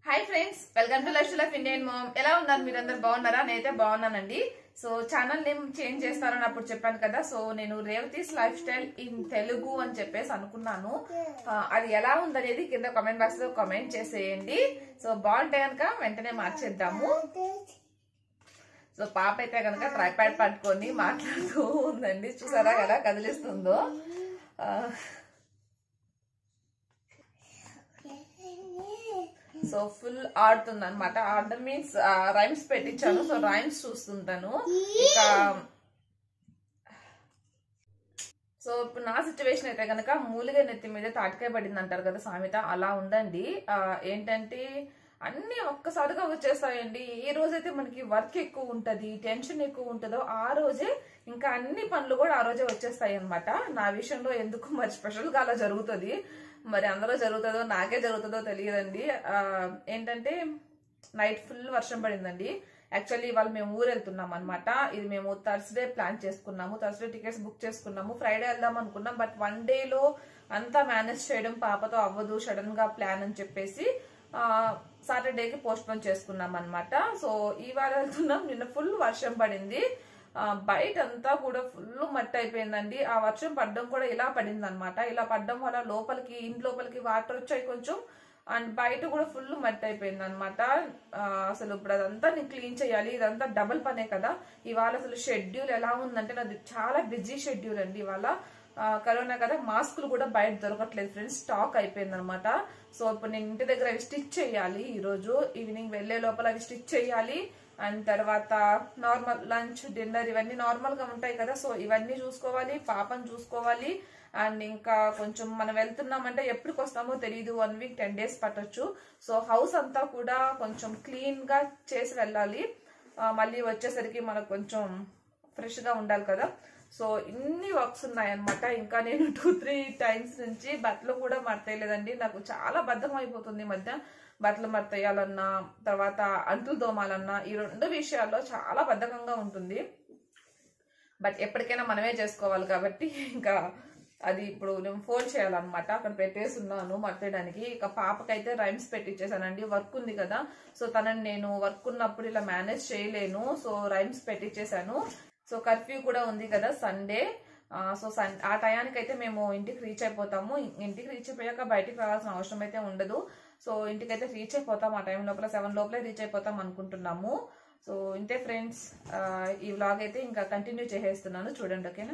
hi friends welcome to life life Indian mom ఎలా ఉన్నారు మీరందరు బాగున్నారా నేనైతే బాగున్నానండి సో ఛానల్ నేమ్ చేంజ్ చేస్తారని అప్పుడు చెప్పాను కదా సో నేను Revathi's life style in Telugu అని చెప్పేసి అనుకున్నాను ఆ, అది ఎలా ఉందనేది కింద కామెంట్ బాక్స్ లో కామెంట్ చేసేయండి సో బాగుంటే కనుక వెంటనే మార్చేద్దాము సో పాప అయితే కనుక ట్రైపాడ్ పట్టుకొని మాట్లాడుతూ ఉందండి చూసారా ఎలా కదిలిస్తుందో ఆ, సో ఫుల్ ఆడుతుంది అనమాట ఆడడం మీన్స్ రైమ్స్ పెట్టించాను సో రైమ్స్ చూస్తుంటాను ఇక సో ఇప్పుడు నా సిచ్యువేషన్ అయితే కనుక మూలిగా నెత్తి మీద తాటికాయ పడింది అంటారు కదా సామెత అలా ఉందండి ఆ, ఏంటంటే అన్ని ఒక్కసారిగా వచ్చేస్తాయండి ఏ రోజైతే మనకి వర్క్ ఎక్కువ ఉంటది టెన్షన్ ఎక్కువ ఉంటుందో ఆ రోజే ఇంకా అన్ని పనులు కూడా ఆ రోజే వచ్చేస్తాయి అనమాట నా విషయంలో ఎందుకు మరి స్పెషల్ గా అలా జరుగుతుంది మరి అందరూ జరుగుతుందో నాకే జరుగుతుందో తెలియదండి ఆ, ఏంటంటే నైట్ ఫుల్ వర్షం పడిందండి యాక్చువల్లీ ఇవాళ మేము ఊరు వెళ్తున్నాం అనమాట ఇది మేము థర్స్డే ప్లాన్ చేసుకున్నాము థర్స్డే టికెట్స్ బుక్ చేసుకున్నాము ఫ్రైడే వెళ్దాం అనుకున్నాం బట్ వన్ డేలో అంతా మేనేజ్ చేయడం పాపతో అవ్వదు సడన్ గా ప్లాన్ అని చెప్పేసి సాటర్డేకి పోస్ట్ పోన్ చేసుకున్నాం అనమాట సో ఇవాళ వెళ్తున్నాం నిన్న ఫుల్ వర్షం పడింది ఆ, బయట అంతా కూడా ఫుల్ మట్టి అయిపోయిందండి ఆ వర్షం పడడం కూడా ఇలా పడింది అనమాట ఇలా పడడం వల్ల లోపలికి ఇంటి లోపలికి వాటర్ వచ్చాయి కొంచెం అండ్ బయట కూడా ఫుల్ మట్టి అయిపోయింది అనమాట అసలు ఇప్పుడు అదంతా నేను క్లీన్ చేయాలి ఇదంతా డబుల్ పనే కదా ఇవాళ అసలు షెడ్యూల్ ఎలా ఉందంటే నాది చాలా బిజీ షెడ్యూల్ అండి ఇవాళ ఆ, కరోనా కదా మాస్కులు కూడా బయట దొరకట్లేదు ఫ్రెండ్స్ స్టాక్ అయిపోయింది అనమాట సో ఇప్పుడు నేను ఇంటి దగ్గర అవి స్టిచ్ చేయాలి ఈ రోజు ఈవినింగ్ వెళ్లే లోపల అవి స్టిచ్ చేయాలి అండ్ తర్వాత నార్మల్ లంచ్ డిన్నర్ ఇవన్నీ నార్మల్ గా ఉంటాయి కదా సో ఇవన్నీ చూసుకోవాలి పాపను చూసుకోవాలి అండ్ ఇంకా కొంచెం మనం వెళ్తున్నామంటే ఎప్పటికి వస్తామో తెలియదు వన్ వీక్ టెన్ డేస్ పట్టొచ్చు సో హౌస్ అంతా కూడా కొంచెం క్లీన్ గా చేసి వెళ్ళాలి ఆ, మళ్ళీ వచ్చేసరికి మనకు కొంచెం ఫ్రెష్ గా ఉండాలి కదా సో ఇన్ని వర్క్స్ ఉన్నాయన్నమాట ఇంకా నేను టూ త్రీ టైమ్స్ నుంచి బట్టలు కూడా మడతేయలేదండి నాకు చాలా బద్ధకం అయిపోతుంది ఈ మధ్య బట్టలు మడతేయాలన్నా తర్వాత అంట్లు దోమాలన్నా ఈ రెండు విషయాల్లో చాలా బద్ధకంగా ఉంటుంది బట్ ఎప్పటికైనా మనమే చేసుకోవాలి కాబట్టి ఇంకా అది ఇప్పుడు నేను ఫోన్ చేయాలన్నమాట అక్కడ పెట్టేసి ఉన్నాను మర్తేయడానికి ఇక పాపకైతే రైమ్స్ పెట్టించేసానండి వర్క్ ఉంది కదా సో తనని నేను వర్క్ ఉన్నప్పుడు ఇలా మేనేజ్ చేయలేను సో రైమ్స్ పెట్టించేసాను సో కర్ఫ్యూ కూడా ఉంది కదా సండే సో సన్ ఆ టయానికి అయితే మేము ఇంటికి రీచ్ అయిపోతాము ఇంటికి రీచ్ అయిపోయాక బయటికి రావాల్సిన అవసరం అయితే ఉండదు సో ఇంటికైతే రీచ్ అయిపోతాం ఆ టైం లోపల సెవెన్ లోపలే రీచ్ అయిపోతాం అనుకుంటున్నాము సో ఇంతే ఫ్రెండ్స్ ఈ వ్లాగ్ అయితే ఇంకా కంటిన్యూ చేసేస్తున్నాను చూడండి ఓకేనా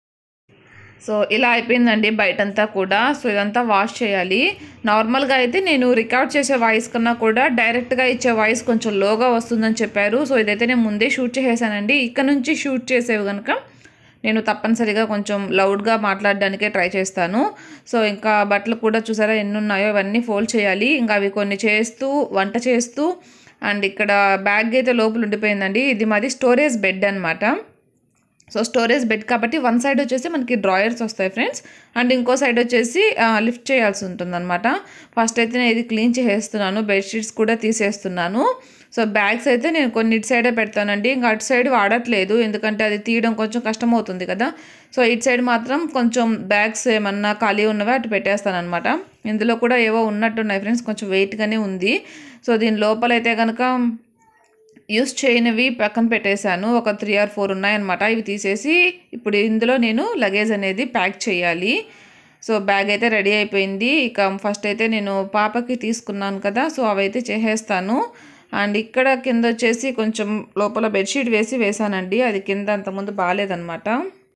సో ఇలా అయిపోయిందండి బయటంతా కూడా సో ఇదంతా వాష్ చేయాలి నార్మల్గా అయితే నేను రికార్డ్ చేసే వాయిస్ కన్నా కూడా డైరెక్ట్గా ఇచ్చే వాయిస్ కొంచెం లోగా వస్తుందని చెప్పారు సో ఇదైతే నేను ముందే షూట్ చేసేసానండి ఇక్కడ నుంచి షూట్ చేసేవి కనుక నేను తప్పనిసరిగా కొంచెం లౌడ్గా మాట్లాడడానికే ట్రై చేస్తాను సో ఇంకా బట్టలు కూడా చూసారా ఎన్ని ఉన్నాయో ఇవన్నీ ఫోల్డ్ చేయాలి ఇంకా అవి కొన్ని చేస్తూ వంట చేస్తూ అండ్ ఇక్కడ బ్యాగ్ అయితే లోపల ఉండిపోయిందండి ఇది మాది స్టోరేజ్ బెడ్ అనమాట సో స్టోరేజ్ బెడ్ కాబట్టి వన్ సైడ్ వచ్చేసి మనకి డ్రాయర్స్ వస్తాయి ఫ్రెండ్స్ అండ్ ఇంకో సైడ్ వచ్చేసి లిఫ్ట్ చేయాల్సి ఉంటుందన్నమాట ఫస్ట్ అయితే నేను ఇది క్లీన్ చేసేస్తున్నాను బెడ్షీట్స్ కూడా తీసేస్తున్నాను సో బ్యాగ్స్ అయితే నేను కొన్ని ఇటు సైడే పెడతానండి ఇంకా అటు సైడ్ వాడట్లేదు ఎందుకంటే అది తీయడం కొంచెం కష్టం అవుతుంది కదా సో ఇటు సైడ్ మాత్రం కొంచెం బ్యాగ్స్ ఏమన్నా ఖాళీ ఉన్నవే అటు పెట్టేస్తాను అనమాట ఇందులో కూడా ఏవో ఉన్నట్టున్నాయి ఫ్రెండ్స్ కొంచెం వెయిట్గానే ఉంది సో దీని లోపల అయితే కనుక యూస్ చేయనివి పక్కన పెట్టేశాను ఒక త్రీ ఆర్ ఫోర్ ఉన్నాయన్నమాట ఇవి తీసేసి ఇప్పుడు ఇందులో నేను లగేజ్ అనేది ప్యాక్ చేయాలి సో బ్యాగ్ అయితే రెడీ అయిపోయింది ఇక ఫస్ట్ అయితే నేను పాపకి తీసుకున్నాను కదా సో అవైతే చేసేస్తాను అండ్ ఇక్కడ కింద వచ్చేసి కొంచెం లోపల బెడ్షీట్ వేసి వేసానండి అది కింద అంతకుముందు బాగాలేదనమాట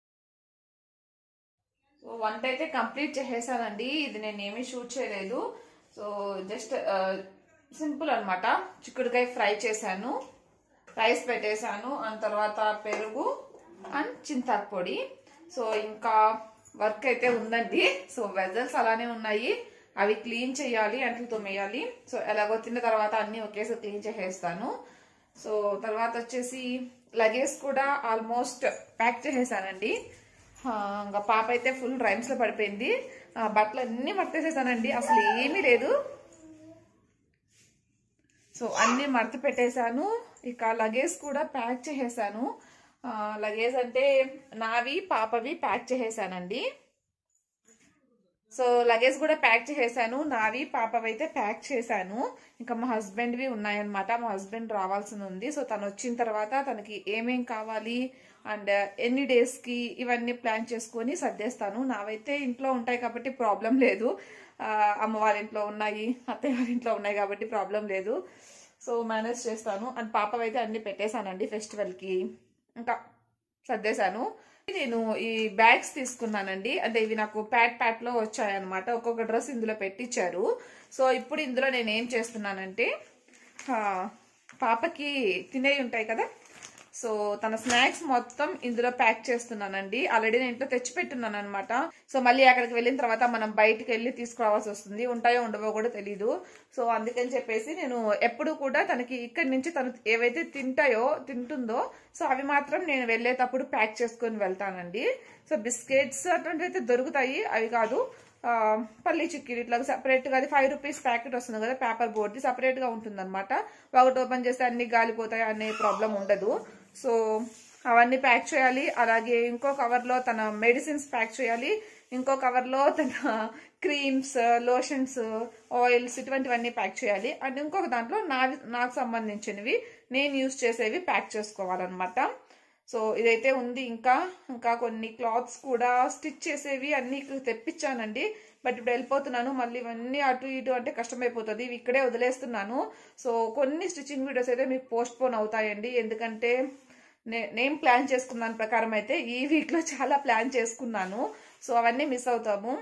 సో వంట అయితే కంప్లీట్ చేసేసానండి ఇది నేను ఏమీ షూట్ చేయలేదు సో జస్ట్ సింపుల్ అనమాట చిక్కుడుకాయ ఫ్రై చేశాను రైస్ పెట్టేశాను అండ్ తర్వాత పెరుగు అండ్ చింతాకు పొడి సో ఇంకా వర్క్ అయితే ఉందండి సో వెజల్స్ అలానే ఉన్నాయి అవి క్లీన్ చేయాలి అంట్లు తోమేయాలి సో ఎలాగో తిన్న తర్వాత అన్ని ఒకేసారి క్లీన్ చేసేస్తాను సో తర్వాత వచ్చేసి లగేజ్ కూడా ఆల్మోస్ట్ ప్యాక్ చేసేసానండి ఆ, ఇంకా పాప అయితే ఫుల్ రైమ్స్ లో పడిపోయింది ఆ, బట్టలు అన్ని మర్తేసేసానండి అసలు ఏమీ లేదు సో అన్ని మడత పెట్టేశాను ఇక లగేజ్ కూడా ప్యాక్ చేసేసాను ఆ, లగేజ్ అంటే నావి పాపవి ప్యాక్ చేసేసానండి సో లగేజ్ కూడా ప్యాక్ చేసేసాను నావి పాపవి అయితే ప్యాక్ చేశాను ఇంకా మా హస్బెండ్వి ఉన్నాయన్నమాట మా హస్బెండ్ రావాల్సి ఉంది సో తను వచ్చిన తర్వాత తనకి ఏమేం కావాలి అండ్ ఎన్ని డేస్కి ఇవన్నీ ప్లాన్ చేసుకొని సర్దేస్తాను నావైతే ఇంట్లో ఉంటాయి కాబట్టి ప్రాబ్లం లేదు ఆ, అమ్మ వాళ్ళ ఇంట్లో ఉన్నాయి అత్తయ్య వాళ్ళ ఇంట్లో ఉన్నాయి కాబట్టి ప్రాబ్లం లేదు సో మేనేజ్ చేస్తాను అండ్ పాపవైతే అన్ని పెట్టేశానండి ఫెస్టివల్కి ఇంకా సర్దేశాను నేను ఈ బ్యాగ్స్ తీసుకున్నానండి అంటే ఇవి నాకు ప్యాట్ ప్యాట్ లో వచ్చాయన్నమాట ఒక్కొక్క డ్రెస్ ఇందులో పెట్టించారు సో ఇప్పుడు ఇందులో నేను ఏం చేస్తున్నానంటే ఆ, పాపకి తినేవి ఉంటాయి కదా సో తన స్నాక్స్ మొత్తం ఇందులో ప్యాక్ చేస్తున్నానండి ఆల్రెడీ నేను ఇంట్లో తెచ్చిపెట్టున్నాను అనమాట సో మళ్ళీ అక్కడికి వెళ్ళిన తర్వాత మనం బయటికి వెళ్ళి తీసుకురావాల్సి వస్తుంది ఉంటాయో ఉండవో కూడా తెలీదు సో అందుకని చెప్పేసి నేను ఎప్పుడు కూడా తనకి ఇక్కడి నుంచి తను ఏవైతే తింటాయో తింటుందో సో అవి మాత్రం నేను వెళ్ళేటప్పుడు ప్యాక్ చేసుకొని వెళ్తానండి సో బిస్కెట్స్ అటువంటివి అయితే దొరుకుతాయి అవి కాదు ఆ, పల్లి చిక్కీలు ఇట్లా separate గా అది ఫైవ్ రూపీస్ ప్యాకెట్ వస్తుంది కదా పేపర్ బోర్డ్ది separate గా ఉంటుంది అనమాట ఒకటి ఓపెన్ చేస్తే అన్ని గాలిపోతాయి అనే ప్రాబ్లం ఉండదు సో అవన్నీ ప్యాక్ చేయాలి అలాగే ఇంకో కవర్లో తన మెడిసిన్స్ ప్యాక్ చేయాలి ఇంకో కవర్లో తన క్రీమ్స్ లోషన్స్ ఆయిల్స్ ఇటువంటివన్నీ ప్యాక్ చేయాలి అండ్ ఇంకొక దాంట్లో నా నాకు సంబంధించినవి నేను యూజ్ చేసేవి ప్యాక్ చేసుకోవాలన్నమాట సో ఇదైతే ఉంది ఇంకా ఇంకా కొన్ని క్లాత్స్ కూడా స్టిచ్ చేసేవి అన్ని ఇక్కడ తెప్పించానండి బట్ ఇప్పుడు వెళ్ళిపోతున్నాను మళ్ళీ ఇవన్నీ అటు ఇటు అంటే కష్టమైపోతుంది ఇవి ఇక్కడే వదిలేస్తున్నాను సో కొన్ని స్టిచ్చింగ్ వీడియోస్ అయితే మీకు పోస్ట్ పోన్ అవుతాయండి ఎందుకంటే నే- నేను ప్లాన్ చేసుకున్న దాని ప్రకారం అయితే ఈ వీక్లో చాలా ప్లాన్ చేసుకున్నాను సో అవన్నీ మిస్ అవుతాము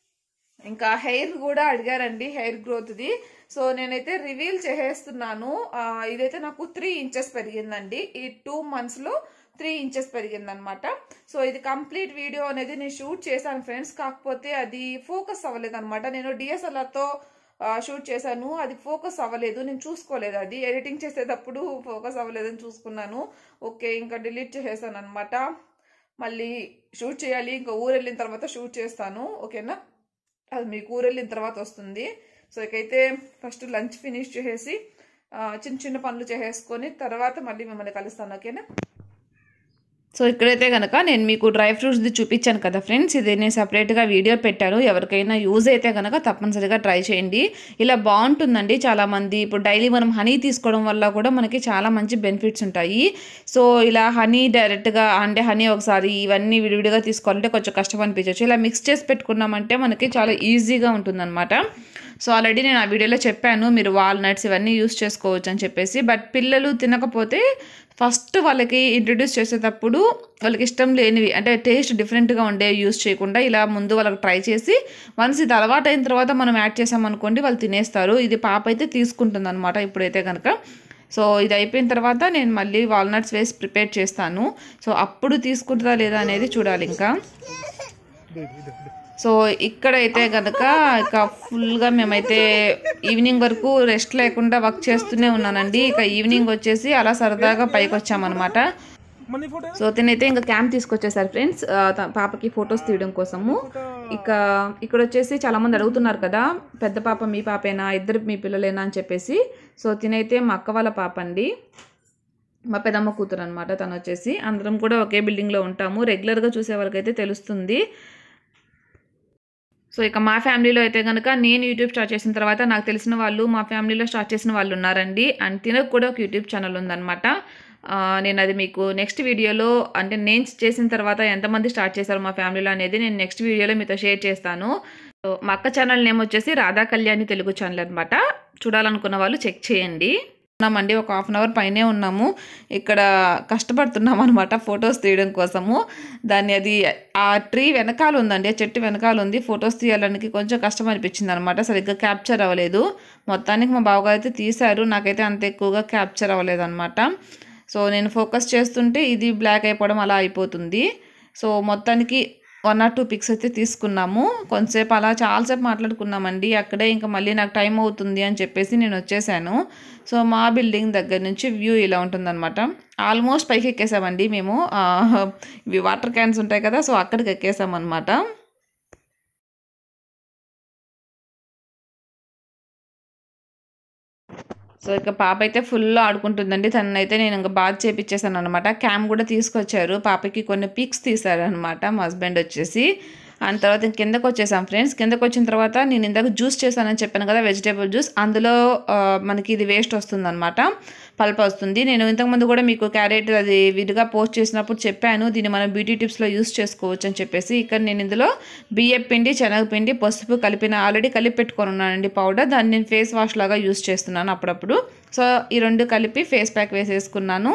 ఇంకా హెయిర్ కూడా అడిగారండి హెయిర్ గ్రోత్ది సో నేనైతే రివీల్ చేసేస్తున్నాను ఆ, ఇదైతే నాకు త్రీ ఇంచెస్ పెరిగిందండి ఈ టూ మంత్స్లో త్రీ ఇంచెస్ పెరిగిందనమాట సో ఇది కంప్లీట్ వీడియో అనేది నేను షూట్ చేశాను ఫ్రెండ్స్ కాకపోతే అది ఫోకస్ అవ్వలేదు అనమాట నేను డిఎస్ఎల్ఆర్తో షూట్ చేశాను అది ఫోకస్ అవ్వలేదు నేను చూసుకోలేదు అది ఎడిటింగ్ చేసేటప్పుడు ఫోకస్ అవ్వలేదని చూసుకున్నాను ఓకే ఇంకా డిలీట్ చేసేసాను అనమాట మళ్ళీ షూట్ చేయాలి ఇంకా ఊరు వెళ్ళిన తర్వాత షూట్ చేస్తాను ఓకేనా అది మీకు ఊరు వెళ్ళిన తర్వాత వస్తుంది సో ఇకైతే ఫస్ట్ లంచ్ ఫినిష్ చేసేసి ఆ, చిన్న చిన్న పనులు చేసేసుకొని తర్వాత మళ్ళీ మిమ్మల్ని కలుస్తాను ఓకేనా సో ఇక్కడైతే కనుక నేను మీకు డ్రై ఫ్రూట్స్ది చూపించాను కదా ఫ్రెండ్స్ ఇది నేను సపరేట్గా వీడియో పెట్టాను ఎవరికైనా యూజ్ అయితే కనుక తప్పనిసరిగా ట్రై చేయండి ఇలా బాగుంటుందండి చాలామంది ఇప్పుడు డైలీ మనం హనీ తీసుకోవడం వల్ల కూడా మనకి చాలా మంచి బెనిఫిట్స్ ఉంటాయి సో ఇలా హనీ డైరెక్ట్గా అంటే హనీ ఒకసారి ఇవన్నీ విడివిడిగా తీసుకోవాలంటే కొంచెం కష్టం అనిపించవచ్చు ఇలా మిక్స్ చేసి పెట్టుకున్నామంటే మనకి చాలా ఈజీగా ఉంటుందన్నమాట సో ఆల్రెడీ నేను ఆ వీడియోలో చెప్పాను మీరు వాల్నట్స్ ఇవన్నీ యూస్ చేసుకోవచ్చు అని చెప్పేసి బట్ పిల్లలు తినకపోతే ఫస్ట్ వాళ్ళకి ఇంట్రడ్యూస్ చేసేటప్పుడు వాళ్ళకి ఇష్టం లేనివి అంటే టేస్ట్ డిఫరెంట్గా ఉండే యూస్ చేయకుండా ఇలా ముందు వాళ్ళకి ట్రై చేసి వన్స్ ఇది అలవాటు అయిన తర్వాత మనం యాడ్ చేసామనుకోండి వాళ్ళు తినేస్తారు ఇది పాప అయితే తీసుకుంటుంది అనమాట ఇప్పుడైతే కనుక సో ఇది అయిపోయిన తర్వాత నేను మళ్ళీ వాల్నట్స్ వేసి ప్రిపేర్ చేస్తాను సో అప్పుడు తీసుకుంటుందా లేదా అనేది చూడాలి ఇంకా సో ఇక్కడైతే కనుక ఇక ఫుల్గా మేమైతే ఈవినింగ్ వరకు రెస్ట్ లేకుండా వర్క్ చేస్తూనే ఉన్నానండి ఇక ఈవినింగ్ వచ్చేసి అలా సరదాగా పైకి వచ్చామన్నమాట మనీ ఫోటో సో తినైతే ఇంకా క్యాంప్ తీసుకొచ్చేసారు ఫ్రెండ్స్ ఆ, త- పాపకి ఫొటోస్ తీయడం కోసము ఇక ఇక్కడ వచ్చేసి చాలా మంది అడుగుతున్నారు కదా పెద్ద పాప మీ పాపేనా ఇద్దరు మీ పిల్లలేనా అని చెప్పేసి సో తినైతే మా అక్క వాళ్ళ పాప అండి మా పెదమ్మ కూతురు అనమాట తను వచ్చేసి అందరం కూడా ఒకే బిల్డింగ్లో ఉంటాము రెగ్యులర్గా చూసే వాళ్ళకైతే తెలుస్తుంది సో ఇక మా ఫ్యామిలీలో అయితే కనుక నేను యూట్యూబ్ స్టార్ట్ చేసిన తర్వాత నాకు తెలిసిన వాళ్ళు మా ఫ్యామిలీలో స్టార్ట్ చేసిన వాళ్ళు ఉన్నారండి అండ్ తినకు కూడా ఒక యూట్యూబ్ ఛానల్ ఉందన్నమాట ఆ, నేను అది మీకు నెక్స్ట్ వీడియోలో అంటే నేను చేసిన తర్వాత ఎంతమంది స్టార్ట్ చేశారు మా ఫ్యామిలీలో అనేది నేను నెక్స్ట్ వీడియోలో మీతో షేర్ చేస్తాను సో మా అక్క ఛానల్ నేమ్ వచ్చేసి రాధా కళ్యాణి తెలుగు ఛానల్ అనమాట చూడాలనుకున్న వాళ్ళు చెక్ చేయండి ఉన్నామండి ఒక హాఫ్ అన్ అవర్ పైనే ఉన్నాము ఇక్కడ కష్టపడుతున్నాం అనమాట ఫొటోస్ తీయడం కోసము దాన్ని అది ఆ ట్రీ వెనకాల ఉందండి ఆ చెట్టు వెనకాల ఉంది ఫొటోస్ తీయాడానికి కొంచెం కష్టం అనిపించింది అనమాట సరిగ్గా క్యాప్చర్ అవ్వలేదు మొత్తానికి మా బావగారు అయితే తీశారు నాకైతే అంత ఎక్కువగా క్యాప్చర్ అవ్వలేదు అనమాట సో నేను ఫోకస్ చేస్తుంటే ఇది బ్లాక్ అయిపోవడం అలా అయిపోతుంది సో మొత్తానికి వన్ ఆర్ టూ పిక్స్ అయితే తీసుకున్నాము కొంతసేపు అలా చాలాసేపు మాట్లాడుకున్నామండి అక్కడే ఇంకా మళ్ళీ నాకు టైం అవుతుంది అని చెప్పేసి నేను వచ్చేసాను సో మా బిల్డింగ్ దగ్గర నుంచి వ్యూ ఇలా ఉంటుందన్నమాట ఆల్మోస్ట్ పైకి ఎక్కేసామండి మేము ఆ, ఇవి వాటర్ క్యాన్స్ ఉంటాయి కదా సో అక్కడికి ఎక్కేసామన్నమాట సో ఇక పాప అయితే ఫుల్ ఆడుకుంటుందండి తనైతే నేను ఇంకా బాగా చేపించేసాను అనమాట క్యామ్ కూడా తీసుకొచ్చారు పాపకి కొన్ని పిక్స్ తీశారు అనమాట మా హస్బెండ్ వచ్చేసి అండ్ తర్వాత ఇంక కిందకు వచ్చేసాం ఫ్రెండ్స్ కిందకు వచ్చిన తర్వాత నేను ఇందాక జ్యూస్ చేశానని చెప్పాను కదా వెజిటేబుల్ జ్యూస్ అందులో ఆ, మనకి ఇది వేస్ట్ వస్తుందన్నమాట పల్ప్ వస్తుంది నేను ఇంతకుముందు కూడా మీకు క్యారెట్ అది విడిగా పోస్ట్ చేసినప్పుడు చెప్పాను దీన్ని మనం బ్యూటీ టిప్స్లో యూస్ చేసుకోవచ్చు అని చెప్పేసి ఇక్కడ నేను ఇందులో బియ్యం పిండి శనగపిండి పసుపు కలిపిన ఆల్రెడీ కలిపి పెట్టుకొని ఉన్నానండి పౌడర్ దాన్ని నేను ఫేస్ వాష్ లాగా యూస్ చేస్తున్నాను అప్పుడప్పుడు సో ఈ రెండు కలిపి ఫేస్ ప్యాక్ వేసేసుకున్నాను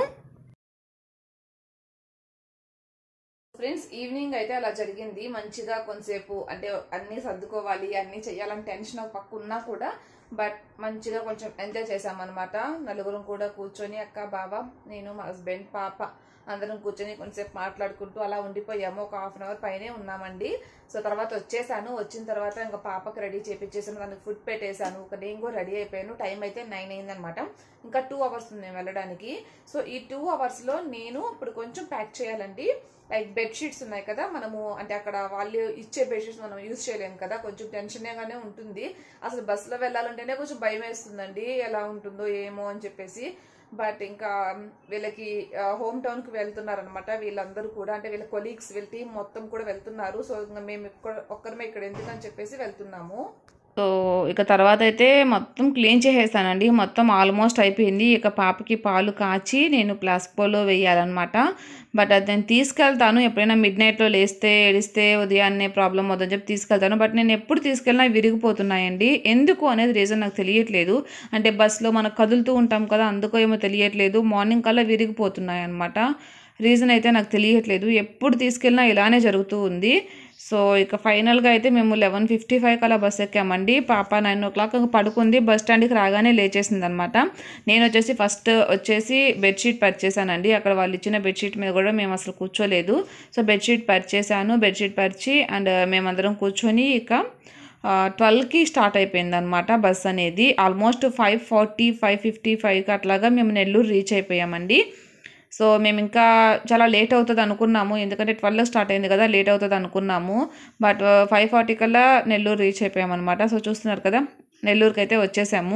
ఫ్రెండ్స్ ఈవినింగ్ అయితే అలా జరిగింది మంచిగా కొంతసేపు అంటే అన్నీ సర్దుకోవాలి అన్నీ చెయ్యాలని టెన్షన్ ఒక పక్క ఉన్నా కూడా బట్ మంచిగా కొంచెం ఎంజాయ్ చేసామన్నమాట నలుగురం కూడా కూర్చొని అక్క బావ నేను మా హస్బెండ్ పాప అందరం కూర్చొని కొంచెంసేపు మాట్లాడుకుంటూ అలా ఉండిపోయాము ఒక హాఫ్ అన్ అవర్ పైనే ఉన్నామండి సో తర్వాత వచ్చేసాను వచ్చిన తర్వాత ఇంకా పాపకి రెడీ చేపించేసాను దానికి ఫుడ్ పెట్టేశాను ఒక నేను కూడా రెడీ అయిపోయాను టైం అయితే నైన్ అయిందనమాట ఇంకా టూ అవర్స్ ఉంది మేము వెళ్ళడానికి సో ఈ టూ అవర్స్లో నేను ఇప్పుడు కొంచెం ప్యాక్ చేయాలండి లైక్ బెడ్షీట్స్ ఉన్నాయి కదా మనము అంటే అక్కడ వాళ్ళు ఇచ్చే బెడ్షీట్స్ మనం యూజ్ చేయలేము కదా కొంచెం టెన్షన్గానే ఉంటుంది అసలు బస్సులో వెళ్ళాలంటేనే కొంచెం భయం వేస్తుందండి ఎలా ఉంటుందో ఏమో అని చెప్పేసి బట్ ఇంకా వీళ్ళకి హోమ్ టౌన్ కి వెళ్తున్నారు అనమాట వీళ్ళందరూ కూడా అంటే వీళ్ళ కొలీగ్స్ వీళ్ళ టీం మొత్తం కూడా వెళ్తున్నారు సో ఇంకా మేము ఇక్కడ ఒక్కరమే ఇక్కడ ఎందుకని చెప్పేసి వెళ్తున్నాము సో ఇక తర్వాత అయితే మొత్తం క్లీన్ చేసేసానండి మొత్తం ఆల్మోస్ట్ అయిపోయింది ఇక పాపకి పాలు కాచి నేను ప్లాస్కోలో వేయాలన్నమాట బట్ అది నేను తీసుకెళ్తాను ఎప్పుడైనా మిడ్ నైట్లో లేస్తే ఏడిస్తే ఉదయాన్నే ప్రాబ్లం అవుతుందని చెప్పి తీసుకెళ్తాను బట్ నేను ఎప్పుడు తీసుకెళ్ళినా విరిగిపోతున్నాయండి ఎందుకు అనేది రీజన్ నాకు తెలియట్లేదు అంటే బస్సులో మనం కదులుతూ ఉంటాం కదా అందుకో ఏమో తెలియట్లేదు మార్నింగ్ కల్లా విరిగిపోతున్నాయి అనమాట రీజన్ అయితే నాకు తెలియట్లేదు ఎప్పుడు తీసుకెళ్ళినా ఇలానే జరుగుతూ ఉంది సో ఇక ఫైనల్గా అయితే మేము లెవెన్ ఫిఫ్టీ ఫైవ్కి అలా బస్ ఎక్కామండి పాప నైన్ ఓ క్లాక్ పడుకుంది బస్ స్టాండ్కి రాగానే లేచేసింది అనమాట నేను వచ్చేసి ఫస్ట్ వచ్చేసి బెడ్షీట్ పర్చేసానండి అక్కడ వాళ్ళు ఇచ్చిన బెడ్షీట్ మీద కూడా మేము అసలు కూర్చోలేదు సో బెడ్షీట్ పర్చేసాను బెడ్షీట్ పరిచి అండ్ మేమందరం కూర్చొని ఇక ట్వెల్వ్కి స్టార్ట్ అయిపోయింది అనమాట బస్ అనేది almost five forty five fifty ఫైవ్కి అట్లాగా మేము నెల్లూరు రీచ్ అయిపోయామండి సో మేము ఇంకా చాలా లేట్ అవుతుంది అనుకున్నాము ఎందుకంటే ట్వెల్వ్ స్టార్ట్ అయింది కదా లేట్ అవుతుంది అనుకున్నాము బట్ ఫైవ్ ఫార్టీ కల్లా నెల్లూరు రీచ్ అయిపోయామన్నమాట సో చూస్తున్నారు కదా నెల్లూరుకి అయితే వచ్చేసాము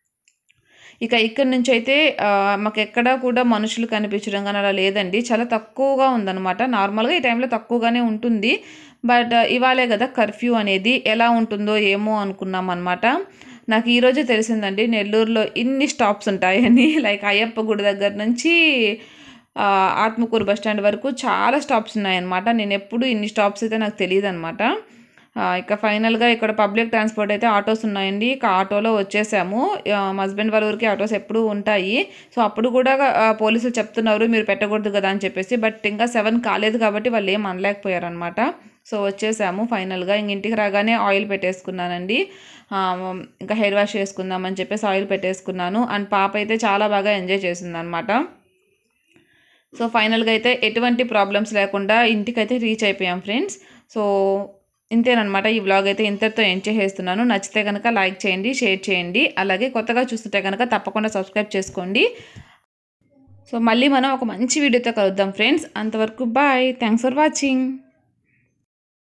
ఇక ఇక్కడి నుంచి అయితే ఆ, మాకు ఎక్కడా కూడా మనుషులు కనిపించడం కానీ అలా లేదండి చాలా తక్కువగా ఉందన్నమాట నార్మల్గా ఈ టైంలో తక్కువగానే ఉంటుంది బట్ ఇవాళే కదా కర్ఫ్యూ అనేది ఎలా ఉంటుందో ఏమో అనుకున్నాం అనమాట నాకు ఈరోజే తెలిసిందండి నెల్లూరులో ఇన్ని స్టాప్స్ ఉంటాయని లైక్ అయ్యప్ప గుడి దగ్గర నుంచి ఆ, ఆత్మకూరు బస్ స్టాండ్ వరకు చాలా స్టాప్స్ ఉన్నాయన్నమాట నేను ఎప్పుడు ఇన్ని స్టాప్స్ అయితే నాకు తెలియదు అనమాట ఇక ఫైనల్గా ఇక్కడ పబ్లిక్ ట్రాన్స్పోర్ట్ అయితే ఆటోస్ ఉన్నాయండి ఇక ఆటోలో వచ్చేసాము ఆ, మా హస్బెండ్ వాళ్ళ ఊరికి ఆటోస్ ఎప్పుడూ ఉంటాయి సో అప్పుడు కూడా ఆ, పోలీసులు చెప్తున్నారు మీరు పెట్టకూడదు కదా అని చెప్పేసి బట్ ఇంకా సెవెన్ కాలేదు కాబట్టి వాళ్ళు ఏం అనలేకపోయారు అనమాట సో వచ్చేసాము ఫైనల్గా ఇంక ఇంటికి రాగానే ఆయిల్ పెట్టేసుకున్నానండి ఆ, ఇంకా హెయిర్ వాష్ చేసుకుందామని చెప్పేసి ఆయిల్ పెట్టేసుకున్నాను అండ్ పాప అయితే చాలా బాగా ఎంజాయ్ చేసింది అనమాట సో ఫైనల్గా అయితే ఎటువంటి ప్రాబ్లమ్స్ లేకుండా ఇంటికైతే రీచ్ అయిపోయాం ఫ్రెండ్స్ సో ఇంతేనమాట ఈ వ్లాగ్ అయితే ఇంతటితో ఎంజాయ్ చేస్తున్నాను నచ్చితే కనుక లైక్ చేయండి షేర్ చేయండి అలాగే కొత్తగా చూస్తుంటే కనుక తప్పకుండా సబ్స్క్రైబ్ చేసుకోండి సో మళ్ళీ మనం ఒక మంచి వీడియోతో కలుద్దాం ఫ్రెండ్స్ అంతవరకు బాయ్ థ్యాంక్స్ ఫర్ వాచింగ్